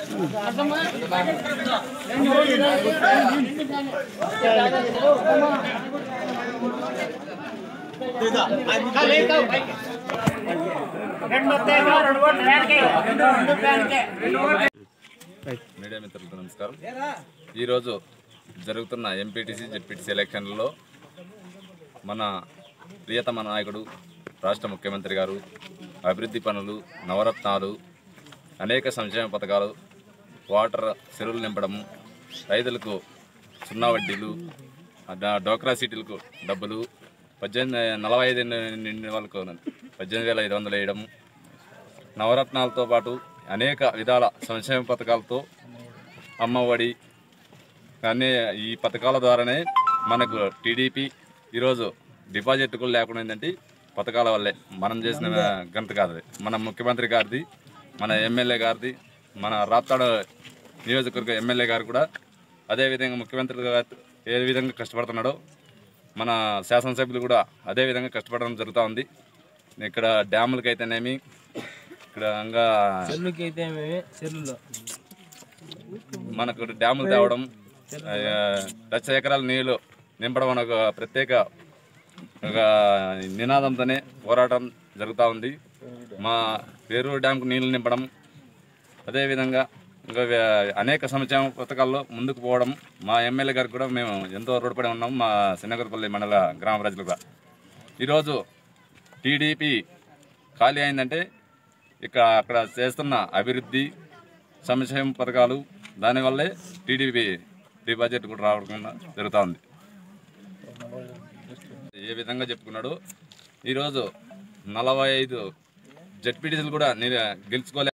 Media మిత్రులకు నమస్కారం ఈరోజు జరుగుతున్న ఎంపీటీసీ జెడ్పీటీసీ ఎలక్షన్లలో మన ప్రియతమ నాయకుడు రాష్ట్ర ముఖ్యమంత్రి గారు అభివృద్ధి పనులు నవరత్నాలు అనేక సంక్షేమ పథకాలు వాటర్ చెరువులు నింపడము రైతులకు సున్నా వడ్డీలు డా- డోక్రా సీటీలకు డబ్బులు పద్దెనిమిది నలభై ఐదు నిండిన వాళ్ళకు పద్దెనిమిది వేల ఐదు వందలు వేయడము నవరత్నాలతో పాటు అనేక విధాల సంక్షేమ పథకాలతో అమ్మఒడి అనే ఈ పథకాల ద్వారానే మనకు టీడీపీ ఈరోజు డిపాజిట్ కూడా లేకుండా ఏంటంటే పథకాల వల్లే మనం చేసిన గంత కాదు అది. మన ముఖ్యమంత్రి గారిది మన ఎమ్మెల్యే గారిది మన రాప్తాడు నియోజకవర్గ ఎమ్మెల్యే గారు కూడా అదేవిధంగా ముఖ్యమంత్రి గారు ఏ విధంగా కష్టపడుతున్నాడో మన శాసనసభ్యులు కూడా అదే విధంగా కష్టపడడం జరుగుతూ ఉంది ఇక్కడ డ్యాములకి అయితేనేమి ఇక్కడ ఇంకా చెల్లుకి అయితే మేమే చెల్లులో మనకు డ్యాములు తేవడం ఆ, లక్ష ఎకరాల నీళ్లు నింపడం అనే ఒక ప్రత్యేక ఒక నినాదంతోనే పోరాటం జరుగుతూ ఉంది మా వేరూరు డ్యాంకు నీళ్లు నింపడం అదేవిధంగా ఇంకా వే- అనేక సంక్షేమ పథకాల్లో ముందుకు పోవడం మా ఎమ్మెల్యే గారికి కూడా మేము ఎంతో రుణపడి ఉన్నాం మా సిన్నగరపల్లి మండల గ్రామ ప్రజలుగా ఈరోజు టీడీపీ ఖాళీ అయిందంటే ఇక్కడ అక్కడ చేస్తున్న అభివృద్ధి సంక్షేమ పథకాలు దానివల్లే టీడీపీ డిపాజిట్ కూడా రావకుండా జరుగుతూ ఉంది ఏ విధంగా చెప్పుకున్నాడు ఈరోజు నలభై ఐదు జడ్పీటీసీలు కూడా నేను గెలుచుకోలే